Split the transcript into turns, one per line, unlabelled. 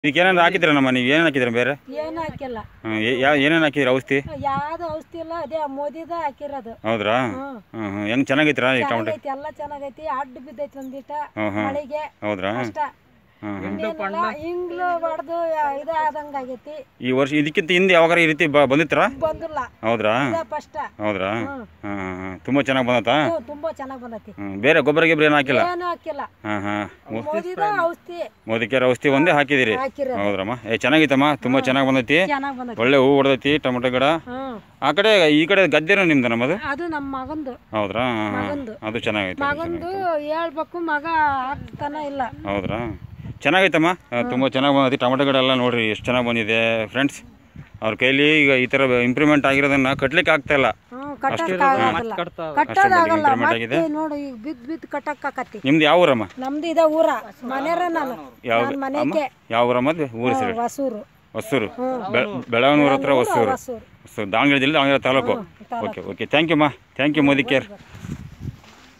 ಇದಕ್ಕೆ ಏನಾದ್ರು ಹಾಕಿದ್ರನಮ್ಮ ನೀವು ಏನೇನು ಹಾಕಿದ್ರಿ ಬೇರೆ
ಏನು ಹಾಕಿಲ್ಲ
ಹ್ಮ್, ಏ- ಯಾ ಏನೇನು ಹಾಕಿದ್ರಿ ಔಷಧಿ
ಯಾವ್ದು ಔಷಧಿ ಇಲ್ಲ ಅದೇ ಮೋದಿದ ಹಾಕಿರೋದು
ಹೌದ್ರಾ
ಹ್ಮ್.
ಹ್ಞೂ ಹ್ಞೂ ಹೆಂಗೆ ಚೆನ್ನಾಗೈತ್ರಾ ಈ ಟೊಮೆಟೊ
ಚೆನ್ನಾಗೈತಿ ಎಲ್ಲ ಚೆನ್ನಾಗೈತಿ ಅಡ್ಡ ಬಿದ್ದೈತಿ ಒಂದಿಟ
ಹ್ಞೂ ಹ್ಞೂ
ಮಳೆಗೆ
ಹೌದ್ರಾ
ಅಷ್ಟ
ಹ್ಞೂ ಹ್ಞೂ
ಇನ್ನೇನಿಲ್ಲ ಹಿಂಗ್ಲು ಹೊಡೆದು ಇದು ಆದಂಗ ಆಗೈತಿ
ಈ ವರ್ಷ ಇದಕ್ಕಿಂತ ಹಿಂದೆ ಯಾವಾಗ ಈ ರೀತಿ ಬ ಬಂದಿತ್ರಾ
ಬಂದಿಲ್ಲ
ಹೌದ್ರಾ
ಇದ ಫಸ್ಟ್
ಹೌದ್ರಾ
ಹ್ಮ್.
ಹಾಂ ಹಾಂ ತುಂಬ ಚೆನ್ನಾಗಿ ಬಂದತಾ
ತುಂಬಾ ಚೆನ್ನಾಗ್ ಬಂದೈತಿ
ಹ್ಞೂ ಬೇರೆ ಗೊಬ್ಬರ ಗಿಬ್ಬರ ಏನು ಹಾಕಿಲ್ಲ
ಏನು ಹಾಕಿಲ್ಲ
ಹಾಂ ಹಾಂ
ಮೋದಿದ ಔಷಧಿ
ಮೋದಿಕೆರ ಔಷಧಿ ಒಂದೇ ಹಾಕಿದಿರಿ
ಹಾಕಿರೋದು
ಹೌದ್ರಮ್ಮ ಏ ಚೆನ್ನಾಗೈತಮ್ಮ ತುಂಬ ಚೆನ್ನಾಗಿ ಬಂದೈತಿ
ಚೆನ್ನಾಗ್ ಬಂದೈತಿ
ಒಳ್ಳೆ ಹೂ ಹೊಡೆದೈತಿ ಟೊಮೆಟೊ ಗಿಡ
ಹ್ಮ್
ಆ ಕಡೆ ಈ ಕಡೆ ಗದ್ದೆನೂ ನಿಮ್ದು ನಮ್ಮದು
ಅದು ನಮ್ಮ ಮಗಂದು
ಹೌದ್ರಾ ಹಾಂ, ಹಾಂ.
ಮಗಂದು.
ಅದು ಚೆನ್ನಾಗೈತೆ ಅದು
ಮಗಂದು ಹೇಳ್ಬೇಕು ಮಗ ಆಗ್ತಾನ ಇಲ್ಲ
ಹೌದ್ರಾ ಚೆನ್ನಾಗೈತಮ್ಮ ಆ, ತುಂಬ ಚೆನ್ನಾಗಿ ಬಂದೈತಿ ಟೊಮೆಟೊ ಗಿಡ ಎಲ್ಲ ನೋಡ್ರಿ ಎಷ್ಟು ಚೆನ್ನಾಗಿ ಬಂದಿದೆ ಫ್ರೆಂಡ್ಸ್ ಅವ್ರ ಕೈಲಿ ಈಗ ಈ ಥರ ಇಂಪ್ರೂವ್ಮೆಂಟ್ ಆಗಿರೋದನ್ನ ಕಟ್ಲಿಕ್ಕೆ ಆಗ್ತಾ ಇಲ್ಲ
ಹ್ಮ್ ಕಟ್ಟಕ್ ಆಗಲ್ಲ ಕಟ್ಟೋದಾಗಲ್ಲ ಮತ್ತೆ ನೋಡು ಈಗ ಬಿದ್ದು ಬಿದ್ದು ಕಟ್ಟಕ್ ಆಕತಿ
ನಿಮ್ದು ಯಾವ ಊರಮ್ಮ
ನಮ್ದು ಇದ ಊರ ಮನೆಯರ ನಾನು
ಯಾವ
ನಾನ್ ಮನೆಗೆ
ಯಾವ ಊರಮ್ಮ ಅದು ಊರ ಹೆಸರು
ಹೊಸೂರು
ಹೊಸೂರು ಬೆಳವನೂರ ಹತ್ರ ಹೊಸೂರು
ಹೊಸೂರು
ಹೊಸೂರು ದಾವಣಗೆರೆ ಜಿಲ್ಲೆ Davanagere taluk okay okay thank you ಅಮ್ಮ ಥ್ಯಾಂಕ್ ಯು ಮೋದಿ ಕೇರ್